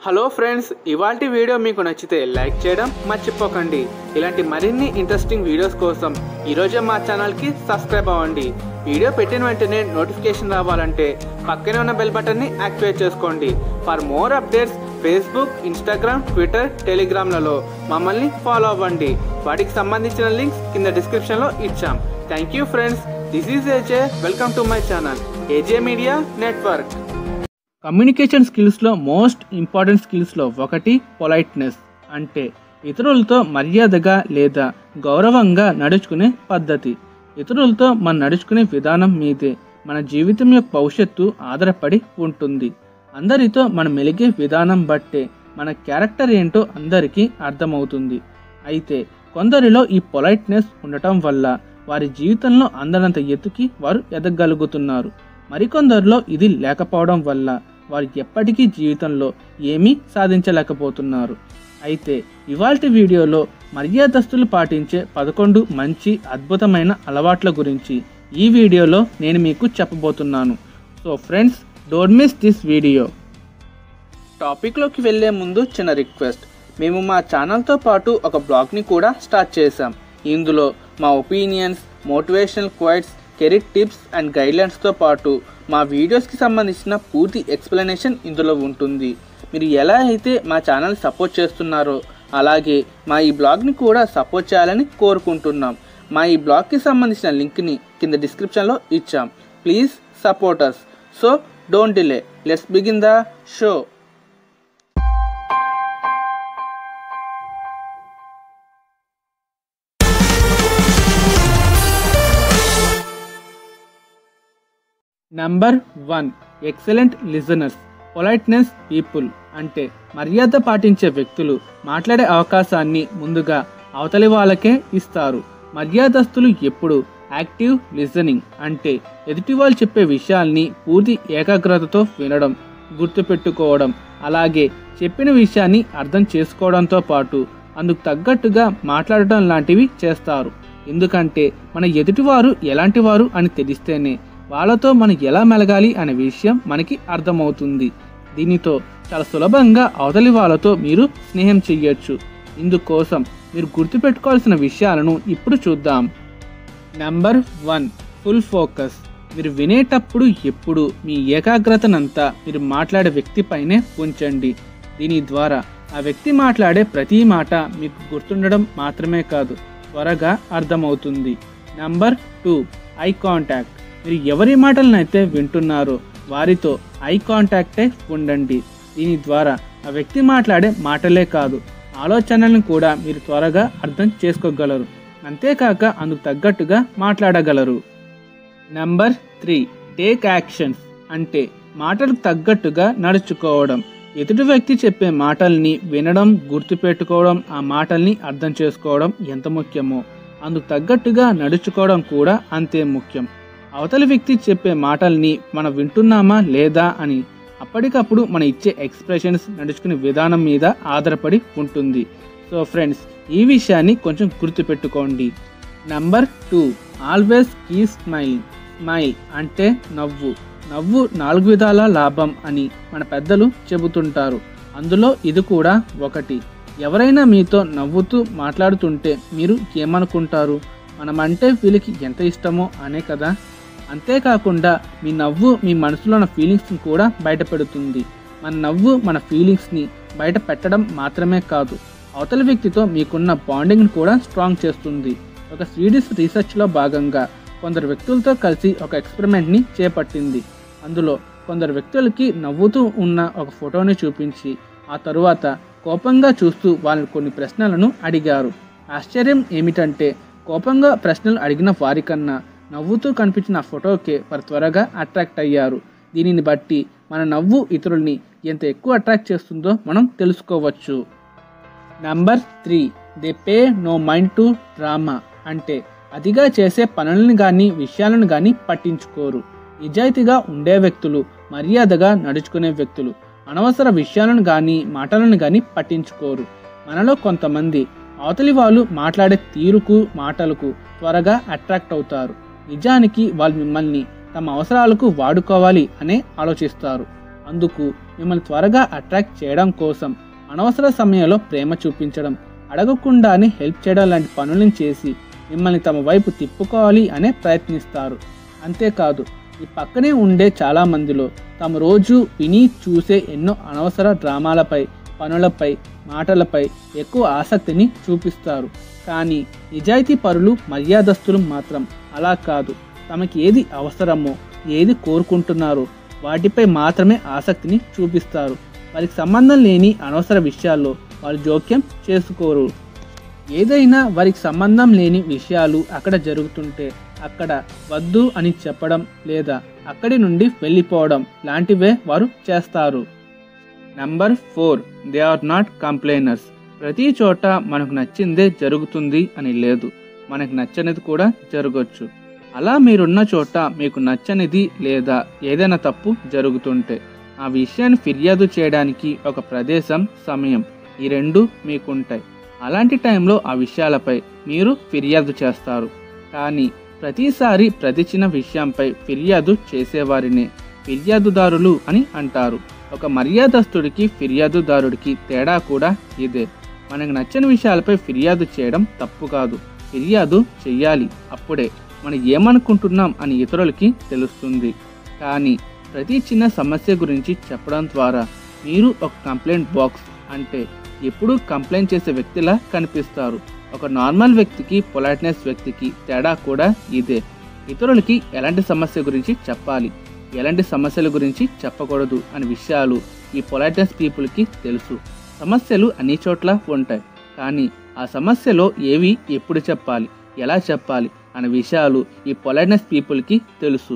hello friends ఇవాల్టి video మీకు నచ్చితే లైక్ చేయడం మర్చిపోకండి ఇలాంటి మరిన్ని ఇంట్రెస్టింగ్ వీడియోస్ కోసం ఈరోజే మా ఛానల్కి సబ్స్క్రైబ్ అవ్వండి వీడియో పెట్టిన వెంటనే నోటిఫికేషన్ రావాలంటే పక్కనే ఉన్న బెల్ బటన్ని యాక్టివేట్ చేసుకోండి for more updates Facebook Instagram Twitter టెలిగ్రామ్లలో మమ్మల్ని ఫాలో అవ్వండి వాటికి సంబంధించిన లింక్స్ కింద డిస్క్రిప్షన్లో ఇచ్చాం thank you friends this is AJ welcome to my channel AJ media network communication స్కిల్స్లో మోస్ట్ ఇంపార్టెంట్ స్కిల్స్లో ఒకటి పొలైట్నెస్ అంటే ఇతరులతో మర్యాదగా లేదా గౌరవంగా నడుచుకునే పద్ధతి ఇతరులతో మనం నడుచుకునే విధానం మీదే మన జీవితం యొక్క భవిష్యత్తు ఆధారపడి ఉంటుంది అందరితో మనం మెలిగే విధానం బట్టే మన క్యారెక్టర్ ఏంటో అందరికీ అర్థమవుతుంది అయితే కొందరిలో ఈ పొలైట్నెస్ ఉండటం వల్ల వారి జీవితంలో అందనంత ఎత్తుకి వారు ఎదగలుగుతున్నారు మరికొందరిలో ఇది లేకపోవడం వల్ల వారు ఎప్పటికీ జీవితంలో ఏమీ సాధించలేకపోతున్నారు అయితే ఇవాల్టి వీడియోలో మర్యాదస్తులు పాటించే పదకొండు మంచి అద్భుతమైన అలవాట్ల గురించి ఈ వీడియోలో నేను మీకు చెప్పబోతున్నాను so friends don't miss this video టాపిక్లోకి వెళ్ళే ముందు చిన్న రిక్వెస్ట్ మేము మా ఛానల్తో పాటు ఒక బ్లాగ్ని కూడా స్టార్ట్ చేశాం ఇందులో మా opinions motivational quotes career tips and గైడ్లైన్స్తో పాటు మా వీడియోస్కి సంబంధించిన పూర్తి ఎక్స్ప్లెనేషన్ ఇందులో ఉంటుంది మీరు ఎలా అయితే మా ఛానల్ సపోర్ట్ చేస్తున్నారో అలాగే మా ఈ బ్లాగ్ని కూడా సపోర్ట్ చేయాలని కోరుకుంటున్నాం మా ఈ బ్లాగ్కి సంబంధించిన లింక్ని కింద డిస్క్రిప్షన్లో ఇచ్చాం please support us so don't delay let's begin the show number one excellent listeners politeness people అంటే మర్యాద పాటించే వ్యక్తులు మాట్లాడే అవకాశాన్ని ముందుగా అవతలి వాళ్ళకే ఇస్తారు మర్యాదస్తులు ఎప్పుడు యాక్టివ్ లిజనింగ్ అంటే ఎదుటి వాళ్ళు చెప్పే విషయాల్ని పూర్తి ఏకాగ్రతతో వినడం గుర్తుపెట్టుకోవడం అలాగే చెప్పిన విషయాన్ని అర్థం చేసుకోవడంతో పాటు అందుకు తగ్గట్టుగా మాట్లాడటం లాంటివి చేస్తారు ఎందుకంటే మన ఎదుటివారు ఎలాంటి వారు అని తెలిస్తేనే వాళ్ళతో మనం ఎలా మెలగాలి అనే విషయం మనకి అర్థమవుతుంది దీనితో చాలా సులభంగా అవతలి వాళ్ళతో మీరు స్నేహం చెయ్యొచ్చు ఇందుకోసం మీరు గుర్తుపెట్టుకోవాల్సిన విషయాలను ఇప్పుడు చూద్దాం నెంబర్ వన్ ఫుల్ ఫోకస్ మీరు వినేటప్పుడు ఎప్పుడు మీ ఏకాగ్రతనంతా మీరు మాట్లాడే వ్యక్తిపైనే ఉంచండి దీని ద్వారా ఆ వ్యక్తి మాట్లాడే ప్రతి మాట మీకు గుర్తుండడం మాత్రమే కాదు త్వరగా అర్థమవుతుంది నంబర్ టూ ఐ కాంటాక్ట్ మీరు ఎవరి మాటలనైతే వింటున్నారో వారితో ఐ కాంటాక్టే ఉండండి దీని ద్వారా ఆ వ్యక్తి మాట్లాడే మాటలే కాదు ఆలోచనలను కూడా మీరు త్వరగా అర్థం చేసుకోగలరు అంతేకాక అందుకు తగ్గట్టుగా మాట్లాడగలరు నెంబర్ త్రీ టేక్ యాక్షన్స్ అంటే మాటలకు తగ్గట్టుగా నడుచుకోవడం ఎదుటి వ్యక్తి చెప్పే మాటల్ని వినడం గుర్తుపెట్టుకోవడం ఆ మాటల్ని అర్థం చేసుకోవడం ఎంత ముఖ్యమో అందుకు తగ్గట్టుగా నడుచుకోవడం కూడా అంతే ముఖ్యం అవతలి వ్యక్తి చెప్పే మాటల్ని మనం వింటున్నామా లేదా అని అప్పటికప్పుడు మన ఇచ్చే ఎక్స్ప్రెషన్స్ నడుచుకునే విధానం మీద ఆధారపడి ఉంటుంది సో ఫ్రెండ్స్ ఈ విషయాన్ని కొంచెం గుర్తుపెట్టుకోండి number two always keep smiling smile అంటే నవ్వు నవ్వు నాలుగు విధాల లాభం అని మన పెద్దలు చెబుతుంటారు అందులో ఇది కూడా ఒకటి ఎవరైనా మీతో నవ్వుతూ మాట్లాడుతుంటే మీరు ఏమనుకుంటారు మనమంటే వీళ్ళకి ఎంత ఇష్టమో అనే కదా అంతేకాకుండా మీ నవ్వు మీ మనసులో ఉన్న ఫీలింగ్స్ని కూడా బయటపెడుతుంది మన నవ్వు మన ఫీలింగ్స్ని బయట పెట్టడం మాత్రమే కాదు అవతల వ్యక్తితో మీకున్న బాండింగ్ని కూడా స్ట్రాంగ్ చేస్తుంది ఒక స్వీడిష్ రీసెర్చ్లో భాగంగా కొందరు వ్యక్తులతో కలిసి ఒక ఎక్స్పెరిమెంట్ని చేపట్టింది అందులో కొందరు వ్యక్తులకి నవ్వుతూ ఉన్న ఒక ఫోటోని చూపించి ఆ తరువాత కోపంగా చూస్తూ వాళ్ళని కొన్ని ప్రశ్నలను అడిగారు ఆశ్చర్యం ఏమిటంటే కోపంగా ప్రశ్నలు అడిగిన వారికన్నా నవ్వుతూ కనిపించిన ఆ ఫోటోకే వారు త్వరగా అట్రాక్ట్ అయ్యారు దీనిని బట్టి మన నవ్వు ఇతరుల్ని ఎంత ఎక్కువ అట్రాక్ట్ చేస్తుందో మనం తెలుసుకోవచ్చు number three they pay no mind to drama అంటే అతిగా చేసే పనులను కానీ విషయాలను కానీ పట్టించుకోరు నిజాయితీగా ఉండే వ్యక్తులు మర్యాదగా నడుచుకునే వ్యక్తులు అనవసర విషయాలను కానీ మాటలను కానీ పట్టించుకోరు మనలో కొంతమంది అవతలి వాళ్ళు మాట్లాడే తీరుకు మాటలకు త్వరగా అట్రాక్ట్ అవుతారు నిజానికి వాళ్ళు మిమ్మల్ని తమ అవసరాలకు వాడుకోవాలి అనే ఆలోచిస్తారు అందుకు మిమ్మల్ని త్వరగా అట్రాక్ట్ చేయడం కోసం అనవసర సమయంలో ప్రేమ చూపించడం అడగకుండానే హెల్ప్ చేయడం లాంటి పనులను చేసి మిమ్మల్ని తమ వైపు తిప్పుకోవాలి అనే ప్రయత్నిస్తారు అంతేకాదు ఈ పక్కనే ఉండే చాలా మందిలో తమ రోజు విని చూసే ఎన్నో అనవసర డ్రామాలపై పనులపై మాటలపై ఎక్కువ ఆసక్తిని చూపిస్తారు కానీ నిజాయితీ పరులు మర్యాదస్తులు మాత్రం అలా కాదు తమకి ఏది అవసరమో ఏది కోరుకుంటున్నారో వాటిపై మాత్రమే ఆసక్తిని చూపిస్తారు వారికి సంబంధం లేని అనవసర విషయాల్లో వాళ్ళు జోక్యం చేసుకోరు ఏదైనా వారికి సంబంధం లేని విషయాలు అక్కడ జరుగుతుంటే అక్కడ వద్దు అని చెప్పడం లేదా అక్కడి నుండి వెళ్ళిపోవడం లాంటివే వారు చేస్తారు number four they are not complainers ప్రతి చోట మనకు నచ్చిందే జరుగుతుంది అని లేదు మనకు నచ్చనిది కూడా జరగచ్చు అలా మీరున్న చోట మీకు నచ్చనిది లేదా ఏదైనా తప్పు జరుగుతుంటే ఆ విషయాన్ని ఫిర్యాదు చేయడానికి ఒక ప్రదేశం సమయం ఈ రెండు మీకుంటాయి అలాంటి టైంలో ఆ విషయాలపై మీరు ఫిర్యాదు చేస్తారు కానీ ప్రతిసారి ప్రతి చిన్న విషయంపై ఫిర్యాదు చేసేవారినే ఫిర్యాదుదారులు అని అంటారు ఒక మర్యాదస్తుడికి ఫిర్యాదుదారుడికి తేడా కూడా ఇదే మనకు నచ్చని విషయాలపై ఫిర్యాదు చేయడం తప్పు కాదు ఫిర్యాదు చెయ్యాలి అప్పుడే మనం ఏమనుకుంటున్నాం అని ఇతరులకి తెలుస్తుంది కానీ ప్రతి చిన్న సమస్య గురించి చెప్పడం ద్వారా మీరు ఒక కంప్లైంట్ బాక్స్ అంటే ఎప్పుడూ కంప్లైంట్ చేసే వ్యక్తిలా కనిపిస్తారు ఒక నార్మల్ వ్యక్తికి పొలైట్నెస్ వ్యక్తికి తేడా కూడా ఇదే ఇతరులకి ఎలాంటి సమస్య గురించి చెప్పాలి ఎలాంటి సమస్యల గురించి చెప్పకూడదు అనే విషయాలు ఈ పొలైట్నెస్ పీపుల్కి తెలుసు సమస్యలు అన్ని చోట్ల ఉంటాయి కానీ ఆ సమస్యలో ఏవి ఎప్పుడు చెప్పాలి ఎలా చెప్పాలి అనే విషయాలు ఈ పొలైట్నెస్ పీపుల్కి తెలుసు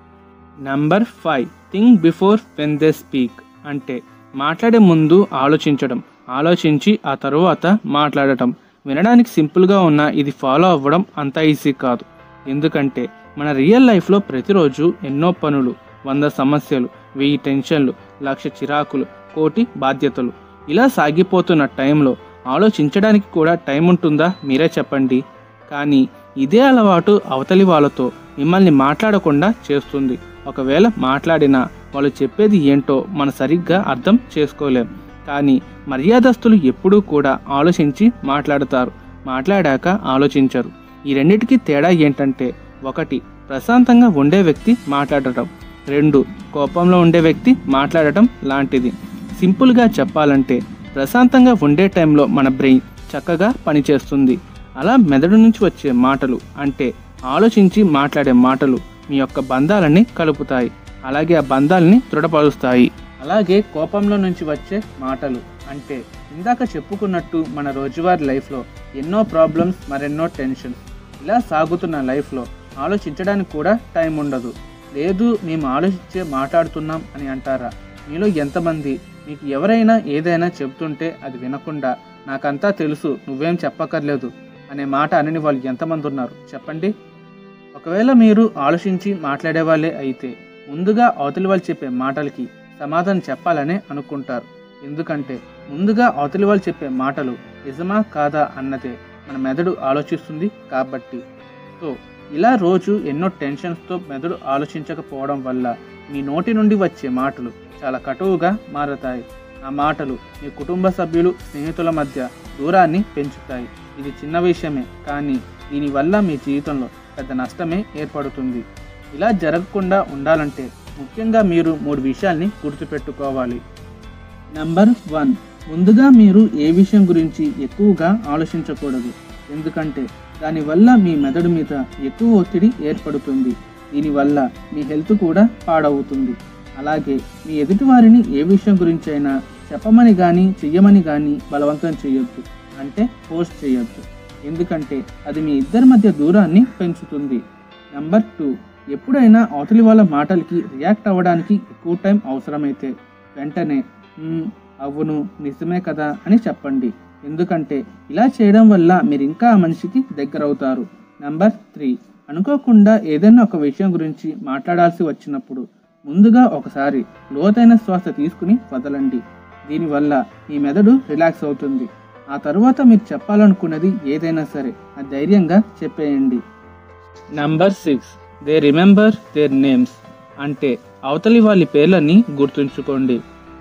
number five think before when they speak అంటే మాట్లాడే ముందు ఆలోచించడం ఆలోచించి ఆ తరువాత మాట్లాడటం వినడానికి సింపుల్గా ఉన్న ఇది ఫాలో అవ్వడం అంత ఈజీ కాదు ఎందుకంటే మన రియల్ లైఫ్లో ప్రతిరోజు ఎన్నో పనులు వంద సమస్యలు వెయ్యి టెన్షన్లు లక్ష చిరాకులు కోటి బాధ్యతలు ఇలా సాగిపోతున్న టైంలో ఆలోచించడానికి కూడా టైం ఉంటుందా మీరే చెప్పండి కానీ ఇదే అలవాటు అవతలి వాళ్ళతో మిమ్మల్ని మాట్లాడకుండా చేస్తుంది ఒకవేళ మాట్లాడినా వాళ్ళు చెప్పేది ఏంటో మనం సరిగ్గా అర్థం చేసుకోలేం కానీ మర్యాదస్తులు ఎప్పుడూ కూడా ఆలోచించి మాట్లాడతారు మాట్లాడాక ఆలోచించరు ఈ రెండిటికి తేడా ఏంటంటే ఒకటి ప్రశాంతంగా ఉండే వ్యక్తి మాట్లాడటం రెండు కోపంలో ఉండే వ్యక్తి మాట్లాడటం లాంటిది సింపుల్గా చెప్పాలంటే ప్రశాంతంగా ఉండే టైంలో మన బ్రెయిన్ చక్కగా పనిచేస్తుంది అలా మెదడు నుంచి వచ్చే మాటలు అంటే ఆలోచించి మాట్లాడే మాటలు మీ యొక్క బంధాలని కలుపుతాయి అలాగే ఆ బంధాలని దృఢపరుస్తాయి అలాగే కోపంలో నుంచి వచ్చే మాటలు అంటే ఇందాక చెప్పుకున్నట్టు మన రోజువారీ లైఫ్లో ఎన్నో ప్రాబ్లమ్స్ మరెన్నో టెన్షన్స్ ఇలా సాగుతున్న లైఫ్లో ఆలోచించడానికి కూడా టైం ఉండదు లేదు మేము ఆలోచించే మాట్లాడుతున్నాం అని అంటారా మీలో ఎంతమంది మీకు ఎవరైనా ఏదైనా చెబుతుంటే అది వినకుండా నాకంతా తెలుసు నువ్వేం చెప్పక్కర్లేదు అనే మాట అనని వాళ్ళు ఎంతమంది ఉన్నారు చెప్పండి ఒకవేళ మీరు ఆలోచించి మాట్లాడే వాళ్ళే అయితే ముందుగా అవతలి వాళ్ళు చెప్పే మాటలకి సమాధానం చెప్పాలనే అనుకుంటారు ఎందుకంటే ముందుగా అవతలి వాళ్ళు చెప్పే మాటలు నిజమా కాదా అన్నదే మన మెదడు ఆలోచిస్తుంది కాబట్టి సో ఇలా రోజు ఎన్నో టెన్షన్స్తో మెదడు ఆలోచించకపోవడం వల్ల మీ నోటి నుండి వచ్చే మాటలు చాలా కటువుగా మారతాయి ఆ మాటలు మీ కుటుంబ సభ్యులు స్నేహితుల మధ్య దూరాన్ని పెంచుతాయి ఇది చిన్న విషయమే కానీ దీనివల్ల మీ జీవితంలో పెద్ద నష్టమే ఏర్పడుతుంది ఇలా జరగకుండా ఉండాలంటే ముఖ్యంగా మీరు మూడు విషయాల్ని గుర్తుపెట్టుకోవాలి నెంబర్ వన్ ముందుగా మీరు ఏ విషయం గురించి ఎక్కువగా ఆలోచించకూడదు ఎందుకంటే దానివల్ల మీ మెదడు మీద ఎక్కువ ఒత్తిడి ఏర్పడుతుంది దీనివల్ల మీ హెల్త్ కూడా పాడవుతుంది అలాగే మీ ఎదుటివారిని ఏ విషయం గురించి అయినా చెప్పమని కానీ చెయ్యమని కానీ బలవంతం చేయొద్దు అంటే పోస్ట్ చేయొద్దు ఎందుకంటే అది మీ ఇద్దరి మధ్య దూరాన్ని పెంచుతుంది నెంబర్ టూ ఎప్పుడైనా అవతలి వాళ్ళ మాటలకి రియాక్ట్ అవ్వడానికి ఎక్కువ టైం అవసరమైతే వెంటనే "మ్మ్, అవును నిజమే కదా అని చెప్పండి ఎందుకంటే ఇలా చేయడం వల్ల మీరు ఇంకా ఆ మనిషికి దగ్గర అవుతారు నెంబర్ త్రీ అనుకోకుండా ఏదైనా ఒక విషయం గురించి మాట్లాడాల్సి వచ్చినప్పుడు ముందుగా ఒకసారి లోతైన శ్వాస తీసుకుని వదలండి దీనివల్ల మీ మెదడు రిలాక్స్ అవుతుంది ఆ తరువాత మీరు చెప్పాలనుకున్నది ఏదైనా సరే ఆ ధైర్యంగా చెప్పేయండి number six they remember their names అంటే అవతలి వాళ్ళ పేర్లని గుర్తుంచుకోండి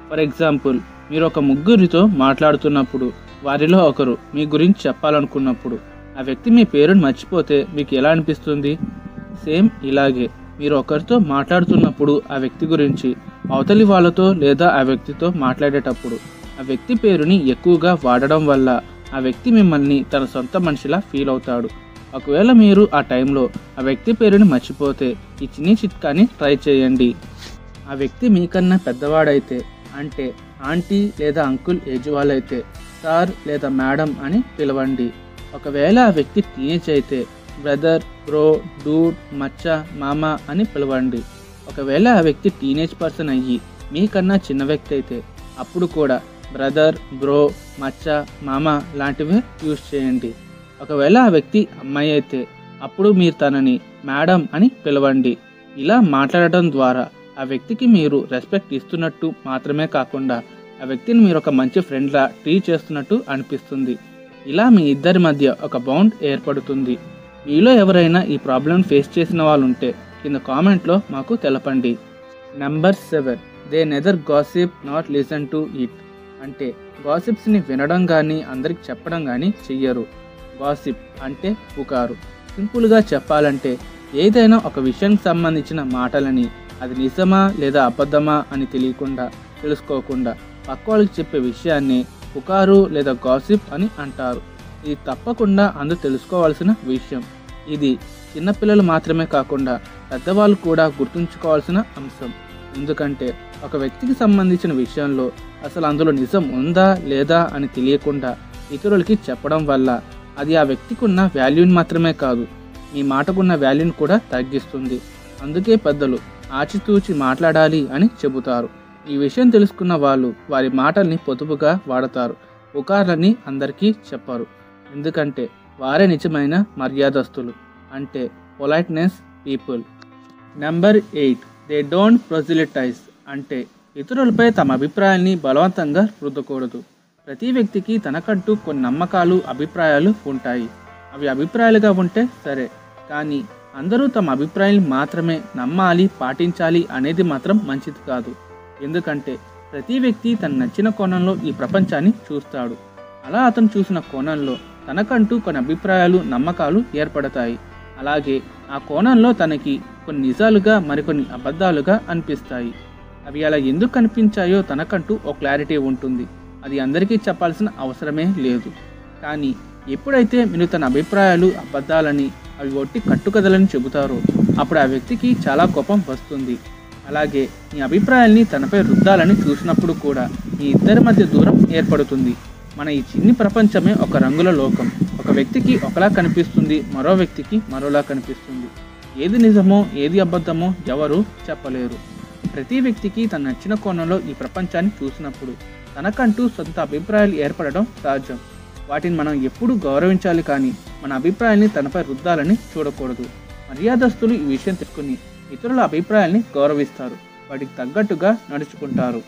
ఫర్ ఎగ్జాంపుల్ మీరు ఒక ముగ్గురితో మాట్లాడుతున్నప్పుడు వారిలో ఒకరు మీ గురించి చెప్పాలనుకున్నప్పుడు ఆ వ్యక్తి మీ పేరుని మర్చిపోతే మీకు ఎలా అనిపిస్తుంది సేమ్ ఇలాగే మీరు ఒకరితో మాట్లాడుతున్నప్పుడు ఆ వ్యక్తి గురించి అవతలి వాళ్ళతో లేదా ఆ వ్యక్తితో మాట్లాడేటప్పుడు ఆ వ్యక్తి పేరుని ఎక్కువగా వాడడం వల్ల ఆ వ్యక్తి మిమ్మల్ని తన సొంత మనిషిలా ఫీల్ అవుతాడు ఒకవేళ మీరు ఆ టైంలో ఆ వ్యక్తి పేరుని మర్చిపోతే ఈ చిన్ని చిట్కాని ట్రై చేయండి ఆ వ్యక్తి మీకన్నా పెద్దవాడైతే అంటే ఆంటీ లేదా అంకుల్ ఏజ్ వాళ్ళైతే సార్ లేదా మేడం అని పిలవండి ఒకవేళ ఆ వ్యక్తి టీనేజ్ అయితే బ్రదర్ బ్రో డూడ్ మచ్చ మామ అని పిలవండి ఒకవేళ ఆ వ్యక్తి టీనేజ్ పర్సన్ అయ్యి మీకన్నా చిన్న వ్యక్తి అయితే అప్పుడు కూడా బ్రదర్ బ్రో మచ్చ మామ లాంటివి యూజ్ చేయండి ఒకవేళ ఆ వ్యక్తి అమ్మాయి అయితే అప్పుడు మీరు తనని మేడం అని పిలవండి ఇలా మాట్లాడటం ద్వారా ఆ వ్యక్తికి మీరు రెస్పెక్ట్ ఇస్తున్నట్టు మాత్రమే కాకుండా ఆ వ్యక్తిని మీరు ఒక మంచి ఫ్రెండ్లా ట్రీట్ చేస్తున్నట్టు అనిపిస్తుంది ఇలా మీ ఇద్దరి మధ్య ఒక బౌండ్ ఏర్పడుతుంది మీలో ఎవరైనా ఈ ప్రాబ్లం ఫేస్ చేసిన వాళ్ళు ఉంటే కింద కామెంట్లో మాకు తెలపండి number seven they neither gossip not listen to it అంటే గాసిప్స్ని వినడం కానీ అందరికి చెప్పడం కానీ చెయ్యరు గాసిప్ అంటే పుకారు సింపుల్గా చెప్పాలంటే ఏదైనా ఒక విషయానికి సంబంధించిన మాటలని అది నిజమా లేదా అబద్ధమా అని తెలియకుండా తెలుసుకోకుండా పక్క వాళ్ళకి చెప్పే విషయాన్ని పుకారు లేదా గాసిప్ అని అంటారు ఇది తప్పకుండా అందరూ తెలుసుకోవాల్సిన విషయం ఇది చిన్నపిల్లలు మాత్రమే కాకుండా పెద్దవాళ్ళు కూడా గుర్తుంచుకోవాల్సిన అంశం ఎందుకంటే ఒక వ్యక్తికి సంబంధించిన విషయంలో అసలు అందులో నిజం ఉందా లేదా అని తెలియకుండా ఇతరులకి చెప్పడం వల్ల అది ఆ వ్యక్తికి ఉన్న వాల్యూని మాత్రమే కాదు మీ మాటకున్న వాల్యూని కూడా తగ్గిస్తుంది అందుకే పెద్దలు ఆచితూచి మాట్లాడాలి అని చెబుతారు ఈ విషయం తెలుసుకున్న వాళ్ళు వారి మాటల్ని పొదుపుగా వాడతారు పుకార్లని అందరికీ చెప్పరు ఎందుకంటే వారే నిజమైన మర్యాదస్తులు అంటే politeness people number eight they don't proselytize అంటే ఇతరులపై తమ అభిప్రాయాల్ని బలవంతంగా రుద్దకూడదు ప్రతి వ్యక్తికి తనకంటూ కొన్ని నమ్మకాలు అభిప్రాయాలు ఉంటాయి అవి అభిప్రాయాలుగా ఉంటే సరే కానీ అందరూ తమ అభిప్రాయాన్ని మాత్రమే నమ్మాలి పాటించాలి అనేది మాత్రం మంచిది కాదు ఎందుకంటే ప్రతి వ్యక్తి తన నచ్చిన కోణంలో ఈ ప్రపంచాన్ని చూస్తాడు అలా అతను చూసిన కోణంలో తనకంటూ కొన్ని అభిప్రాయాలు నమ్మకాలు ఏర్పడతాయి అలాగే ఆ కోణంలో తనకి కొన్ని నిజాలుగా మరికొన్ని అబద్ధాలుగా అనిపిస్తాయి అవి అలా ఎందుకు కనిపించాయో తనకంటూ ఒక క్లారిటీ ఉంటుంది అది అందరికీ చెప్పాల్సిన అవసరమే లేదు కానీ ఎప్పుడైతే మీరు తన అభిప్రాయాలు అబద్ధాలని అవి ఒట్టి కట్టుకథలని చెబుతారో అప్పుడు ఆ వ్యక్తికి చాలా కోపం వస్తుంది అలాగే మీ అభిప్రాయాల్ని తనపై రుద్దాలని చూసినప్పుడు కూడా మీ ఇద్దరి మధ్య దూరం ఏర్పడుతుంది మన ఈ చిన్ని ప్రపంచమే ఒక రంగుల లోకం ఒక వ్యక్తికి ఒకలా కనిపిస్తుంది మరో వ్యక్తికి మరోలా కనిపిస్తుంది ఏది నిజమో ఏది అబద్ధమో ఎవరు చెప్పలేరు ప్రతి వ్యక్తికి తన నచ్చిన కోణంలో ఈ ప్రపంచాన్ని చూసినప్పుడు తనకంటూ సొంత అభిప్రాయాలు ఏర్పడడం సహజం వాటిని మనం ఎప్పుడూ గౌరవించాలి కానీ మన అభిప్రాయాల్ని తనపై రుద్దాలని చూడకూడదు మర్యాదస్తులు ఈ విషయం తెలుసుకుని ఇతరుల అభిప్రాయాల్ని గౌరవిస్తారు వాటికి తగ్గట్టుగా నడుచుకుంటారు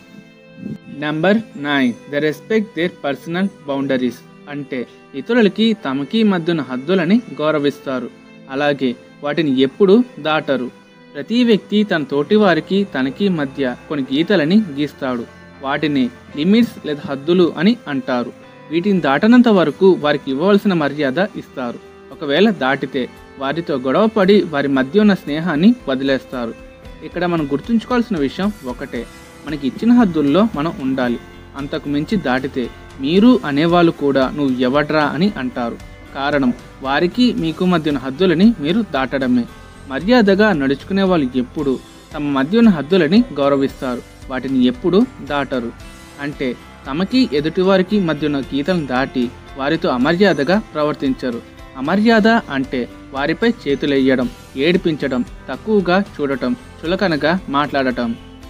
number nine the respect their personal boundaries అంటే ఇతరులకి తమకి మధ్యన హద్దులని గౌరవిస్తారు అలాగే వాటిని ఎప్పుడూ దాటరు ప్రతి వ్యక్తి తన తోటి వారికి తనకి మధ్య కొన్ని గీతలని గీస్తాడు వాటిని లిమిట్స్ లేదా హద్దులు అని అంటారు వీటిని దాటనంత వరకు వారికి ఇవ్వవలసిన మర్యాద ఇస్తారు ఒకవేళ దాటితే వారితో గొడవపడి వారి మధ్య ఉన్న స్నేహాన్ని వదిలేస్తారు ఇక్కడ మనం గుర్తుంచుకోవాల్సిన విషయం ఒకటే మనకి ఇచ్చిన హద్దుల్లో మనం ఉండాలి అంతకు మించి దాటితే మీరు అనేవాళ్ళు కూడా నువ్వు ఎవడ్రా అని అంటారు కారణం వారికి మీకు మధ్య ఉన్న హద్దులని మీరు దాటడమే మర్యాదగా నడుచుకునే వాళ్ళు ఎప్పుడు తమ మధ్య ఉన్న హద్దులని గౌరవిస్తారు వాటిని ఎప్పుడు దాటరు అంటే తమకి ఎదుటివారికి మధ్య ఉన్న గీతలను దాటి వారితో అమర్యాదగా ప్రవర్తించరు అమర్యాద అంటే వారిపై చేతులెయ్యడం ఏడిపించడం తక్కువగా చూడటం చులకనగా మాట్లాడటం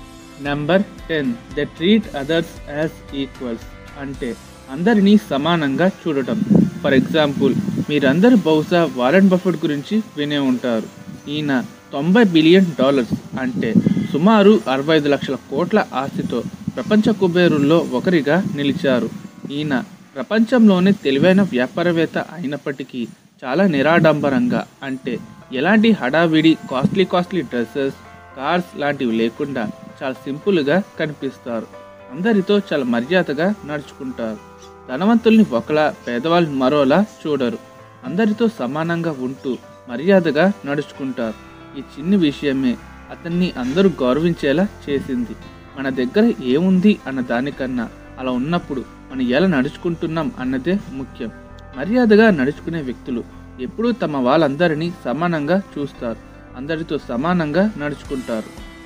number ten the treat others as equals అంటే అందరినీ సమానంగా చూడటం ఫర్ ఎగ్జాంపుల్ మీరందరూ బహుశా వారెన్ బఫెట్ గురించి వినే ఉంటారు ఈయన తొంభై బిలియన్ డాలర్స్ అంటే సుమారు అరవై ఐదు లక్షల కోట్ల ఆస్తితో ప్రపంచ కుబేరుల్లో ఒకరిగా నిలిచారు ఈయన ప్రపంచంలోనే తెలివైన వ్యాపారవేత్త అయినప్పటికీ చాలా నిరాడంబరంగా అంటే ఎలాంటి హడావిడి కాస్ట్లీ కాస్ట్లీ డ్రెస్సెస్ కార్స్ లాంటివి లేకుండా చాలా సింపుల్గా కనిపిస్తారు అందరితో చాలా మర్యాదగా నడుచుకుంటారు ధనవంతుల్ని ఒకలా పేదవాళ్ళని మరోలా చూడరు అందరితో సమానంగా ఉంటూ మర్యాదగా నడుచుకుంటారు ఈ చిన్న విషయమే అతన్ని అందరూ గౌరవించేలా చేసింది మన దగ్గర ఏముంది అన్న దానికన్నా అలా ఉన్నప్పుడు మనం ఎలా నడుచుకుంటున్నాం అన్నదే ముఖ్యం మర్యాదగా నడుచుకునే వ్యక్తులు ఎప్పుడూ తమ వాళ్ళందరినీ సమానంగా చూస్తారు అందరితో సమానంగా నడుచుకుంటారు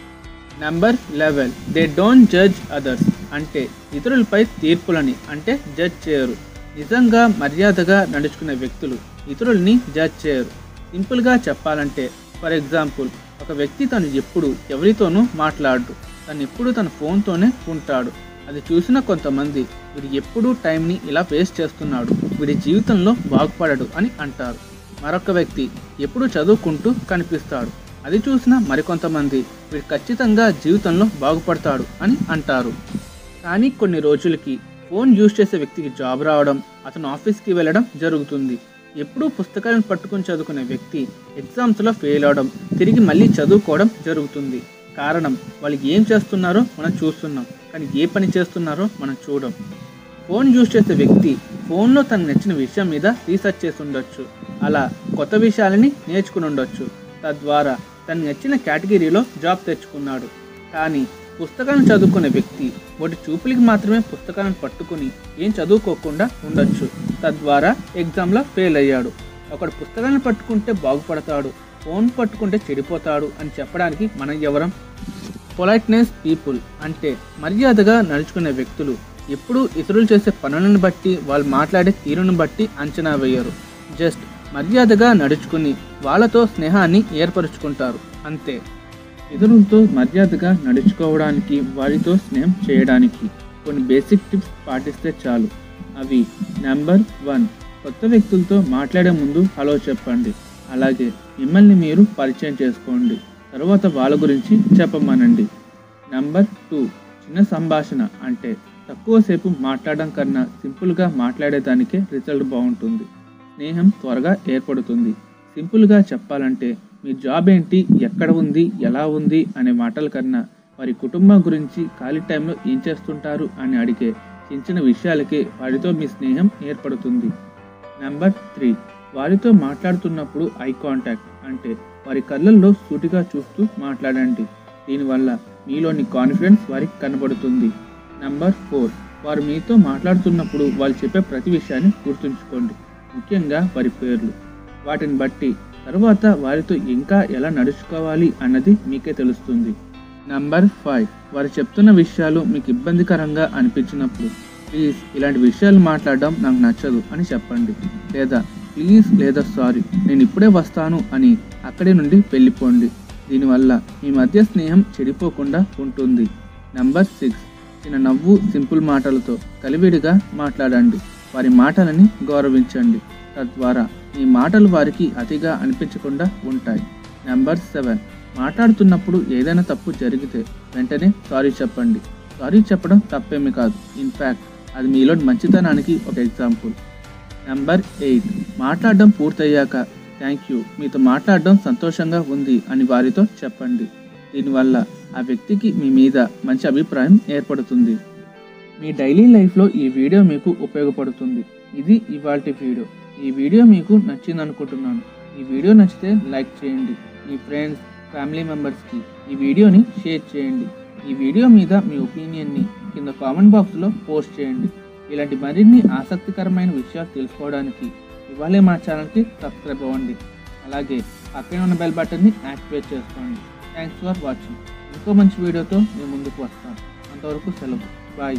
number eleven they don't judge others అంటే ఇతరులపై తీర్పులని అంటే జడ్జ్ చేయరు నిజంగా మర్యాదగా నడుచుకునే వ్యక్తులు ఇతరుల్ని జడ్జ్ చేయరు సింపుల్గా చెప్పాలంటే ఫర్ ఎగ్జాంపుల్ ఒక వ్యక్తి తను ఎప్పుడు ఎవరితోనూ మాట్లాడు తను ఎప్పుడు తన ఫోన్తోనే ఉంటాడు అది చూసిన కొంతమంది వీడు ఎప్పుడూ టైంని ఇలా వేస్ట్ చేస్తున్నాడు వీడి జీవితంలో బాగుపడడు అని అంటారు మరొక వ్యక్తి ఎప్పుడు చదువుకుంటూ కనిపిస్తాడు అది చూసిన మరికొంతమంది వీడు ఖచ్చితంగా జీవితంలో బాగుపడతాడు అని అంటారు కానీ కొన్ని రోజులకి ఫోన్ యూజ్ చేసే వ్యక్తికి జాబ్ రావడం అతను ఆఫీస్కి వెళ్ళడం జరుగుతుంది ఎప్పుడూ పుస్తకాలను పట్టుకొని చదువుకునే వ్యక్తి ఎగ్జామ్స్లో ఫెయిల్ అవడం తిరిగి మళ్ళీ చదువుకోవడం జరుగుతుంది కారణం వాళ్ళు ఏం చేస్తున్నారో మనం చూస్తున్నాం కానీ ఏ పని చేస్తున్నారో మనం చూడం ఫోన్ యూజ్ చేసే వ్యక్తి ఫోన్లో తనకు నచ్చిన విషయం మీద రీసెర్చ్ చేసి ఉండొచ్చు అలా కొత్త విషయాలని నేర్చుకుని ఉండొచ్చు తద్వారా తనకు నచ్చిన కేటగిరీలో జాబ్ తెచ్చుకున్నాడు కానీ పుస్తకాలను చదువుకునే వ్యక్తి ఒకటి చూపులకి మాత్రమే పుస్తకాలను పట్టుకుని ఏం చదువుకోకుండా ఉండొచ్చు తద్వారా ఎగ్జామ్లో ఫెయిల్ అయ్యాడు ఒకడు పుస్తకాలను పట్టుకుంటే బాగుపడతాడు ఫోన్ పట్టుకుంటే చెడిపోతాడు అని చెప్పడానికి మనం ఎవరం పొలైట్నెస్ పీపుల్ అంటే మర్యాదగా నడుచుకునే వ్యక్తులు ఎప్పుడూ ఇతరులు చేసే పనులను బట్టి వాళ్ళు మాట్లాడే తీరును బట్టి అంచనా వేయరు జస్ట్ మర్యాదగా నడుచుకుని వాళ్ళతో స్నేహాన్ని ఏర్పరచుకుంటారు అంతే ఇతరులతో మర్యాదగా నడుచుకోవడానికి వారితో స్నేహం చేయడానికి కొన్ని బేసిక్ టిప్స్ పాటిస్తే చాలు అవి నెంబర్ వన్ కొత్త వ్యక్తులతో మాట్లాడే ముందు హలో చెప్పండి అలాగే మిమ్మల్ని మీరు పరిచయం చేసుకోండి తర్వాత వాళ్ళ గురించి చెప్పమనండి నెంబర్ టూ చిన్న సంభాషణ అంటే తక్కువసేపు మాట్లాడడం కన్నా సింపుల్గా మాట్లాడేదానికే రిజల్ట్ బాగుంటుంది స్నేహం త్వరగా ఏర్పడుతుంది సింపుల్గా చెప్పాలంటే మీ జాబ్ ఏంటి ఎక్కడ ఉంది ఎలా ఉంది అనే మాటల కన్నా వారి కుటుంబం గురించి ఖాళీ టైంలో ఏం చేస్తుంటారు అని అడిగే చిన్న చిన్న విషయాలకే వారితో మీ స్నేహం ఏర్పడుతుంది నెంబర్ త్రీ వారితో మాట్లాడుతున్నప్పుడు ఐ కాంటాక్ట్ అంటే వారి కళ్ళల్లో సూటిగా చూస్తూ మాట్లాడండి దీనివల్ల మీలోని కాన్ఫిడెన్స్ వారికి కనబడుతుంది నెంబర్ ఫోర్ వారు మీతో మాట్లాడుతున్నప్పుడు వాళ్ళు చెప్పే ప్రతి విషయాన్ని గుర్తుంచుకోండి ముఖ్యంగా వారి పేర్లు వాటిని బట్టి తర్వాత వారితో ఇంకా ఎలా నడుచుకోవాలి అన్నది మీకే తెలుస్తుంది నంబర్ ఫైవ్ వారు చెప్తున్న విషయాలు మీకు ఇబ్బందికరంగా అనిపించినప్పుడు ప్లీజ్ ఇలాంటి విషయాలు మాట్లాడడం నాకు నచ్చదు అని చెప్పండి లేదా ప్లీజ్ లేదా సారీ నేను ఇప్పుడే వస్తాను అని అక్కడి నుండి వెళ్ళిపోండి దీనివల్ల మీ మధ్య స్నేహం చెడిపోకుండా ఉంటుంది నంబర్ సిక్స్ చిన్న నవ్వు సింపుల్ మాటలతో కలివిడిగా మాట్లాడండి వారి మాటలని గౌరవించండి తద్వారా మీ మాటలు వారికి అతిగా అనిపించకుండా ఉంటాయి నెంబర్ సెవెన్ మాట్లాడుతున్నప్పుడు ఏదైనా తప్పు జరిగితే వెంటనే సారీ చెప్పండి సారీ చెప్పడం తప్పేమి కాదు ఇన్ఫ్యాక్ట్ అది మీలో మంచితనానికి ఒక ఎగ్జాంపుల్ నెంబర్ ఎయిట్ మాట్లాడడం పూర్తయ్యాక థ్యాంక్ యూ మీతో మాట్లాడడం సంతోషంగా ఉంది అని వారితో చెప్పండి దీనివల్ల ఆ వ్యక్తికి మీ మీద మంచి అభిప్రాయం ఏర్పడుతుంది మీ డైలీ లైఫ్లో ఈ వీడియో మీకు ఉపయోగపడుతుంది ఇది ఇవాళ వీడియో ఈ వీడియో మీకు నచ్చింది అనుకుంటున్నాను ఈ వీడియో నచ్చితే లైక్ చేయండి మీ ఫ్రెండ్స్ ఫ్యామిలీ మెంబర్స్కి ఈ వీడియోని షేర్ చేయండి ఈ వీడియో మీద మీ ఒపీనియన్ని కింద కామెంట్ బాక్స్లో పోస్ట్ చేయండి ఇలాంటి మరిన్ని ఆసక్తికరమైన విషయాలు తెలుసుకోవడానికి ఇవాళే మా ఛానల్కి సబ్స్క్రైబ్ అవ్వండి అలాగే పక్కనే ఉన్న బెల్ బటన్ని యాక్టివేట్ చేసుకోండి థ్యాంక్స్ ఫర్ వాచింగ్ ఇంకో మంచి వీడియోతో మేము ముందుకు వస్తాను అంతవరకు సెలవు బాయ్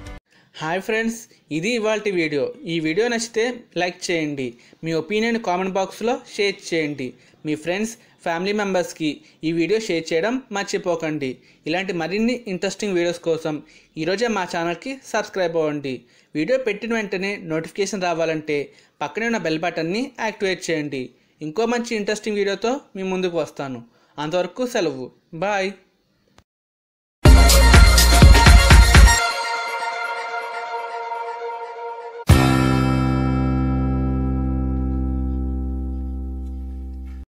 హాయ్ ఫ్రెండ్స్ ఇది ఇవాళ వీడియో ఈ వీడియో నచ్చితే లైక్ చేయండి మీ ఒపీనియన్ కామెంట్ బాక్స్లో షేర్ చేయండి మీ ఫ్రెండ్స్ ఫ్యామిలీ మెంబర్స్కి ఈ వీడియో షేర్ చేయడం మర్చిపోకండి ఇలాంటి మరిన్ని ఇంట్రెస్టింగ్ వీడియోస్ కోసం ఈరోజే మా ఛానల్కి సబ్స్క్రైబ్ అవ్వండి వీడియో పెట్టిన వెంటనే నోటిఫికేషన్ రావాలంటే పక్కనే ఉన్న బెల్ బటన్ని యాక్టివేట్ చేయండి ఇంకో మంచి ఇంట్రెస్టింగ్ వీడియోతో మీ ముందుకు వస్తాను అంతవరకు సెలవు బాయ్